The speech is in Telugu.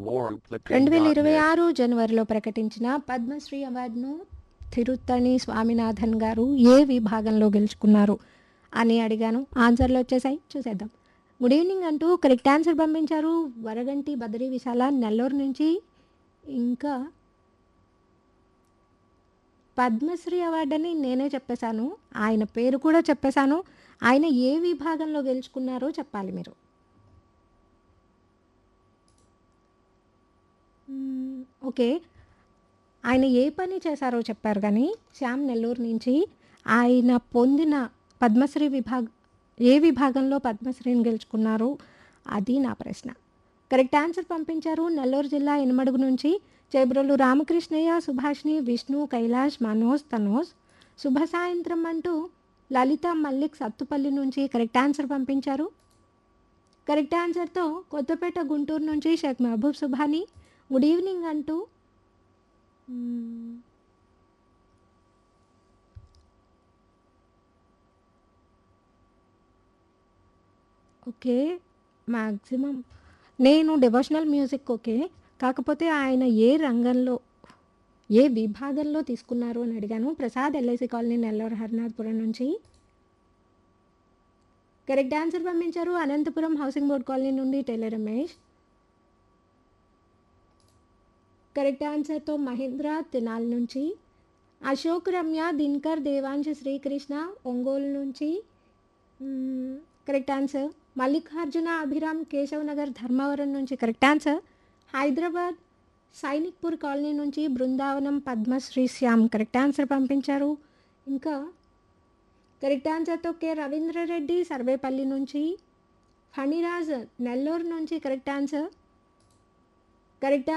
warrant రెండు వేల ఇరవై the ఆరు జనవరిలో ప్రకటించిన పద్మశ్రీ అవార్డును తిరుత్తణి స్వామినాథన్ గారు ఏ విభాగంలో గెలుచుకున్నారు అని అడిగాను ఆన్సర్లు వచ్చేసాయి చూసేద్దాం గుడ్ ఈవినింగ్ అంటూ కరెక్ట్ ఆన్సర్ పంపించారు వరగంటి బదరి విశాల నెల్లూరు నుంచి ఇంకా పద్మశ్రీ అవార్డని నేనే చెప్పేశాను ఆయన పేరు కూడా చెప్పేశాను ఆయన ఏ విభాగంలో గెలుచుకున్నారో చెప్పాలి మీరు మ్మ్, ఓకే ఆయన ఏ పని చేశారో చెప్పారు కానీ శ్యామ్ నెల్లూరు నుంచి ఆయన పొందిన పద్మశ్రీ విభాగ ఏ విభాగంలో పద్మశ్రీని గెలుచుకున్నారు అది నా ప్రశ్న కరెక్ట్ ఆన్సర్ పంపించారు నెల్లూరు జిల్లా ఎనమడుగు నుంచి చేబ్రోలు రామకృష్ణయ్య సుభాష్ని విష్ణు కైలాష్ మనోజ్ తనోజ్ శుభ సాయంత్రం అంటూ లలిత మల్లిక్ సత్తుపల్లి నుంచి కరెక్ట్ ఆన్సర్ పంపించారు కరెక్ట్ ఆన్సర్తో కొత్తపేట గుంటూరు నుంచి షేక్ మహబూబ్ సుభాని గుడ్ ఈవినింగ్ అంటూ మ్మ్, ఓకే మ్యాక్సిమం నేను డివోషనల్ మ్యూజిక్ ఓకే కాకపోతే ఆయన ఏ రంగంలో ఏ విభాగంలో తీసుకున్నారు అని అడిగాను ప్రసాద్ ఎల్ఐసి కాలనీ నెల్లూరు హరినాథపురం నుంచి కరెక్ట్ ఆన్సర్ పంపించారు అనంతపురం హౌసింగ్ బోర్డ్ కాలనీ నుండి టైలర్ రమేష్ కరెక్ట్ ఆన్సర్తో మహేంద్ర తినాల్ నుంచి అశోక్ రమ్య దినకర్ దేవాంశ శ్రీకృష్ణ ఒంగోలు నుంచి మ్మ్, కరెక్ట్ ఆన్సర్ మల్లికార్జున అభిరామ్ కేశవ్ నగర్ ధర్మవరం నుంచి correct answer Hyderabad Sainikpur colony నుంచి బృందావనం పద్మశ్రీ శ్యామ్ కరెక్ట్ ఆన్సర్ పంపించారు ఇంకా కరెక్ట్ ఆన్సర్తో కె రవీంద్రరెడ్డి సర్వేపల్లి నుంచి ఫణిరాజ్ నెల్లూరు నుంచి కరెక్ట్ ఆన్సర్ కరెక్ట్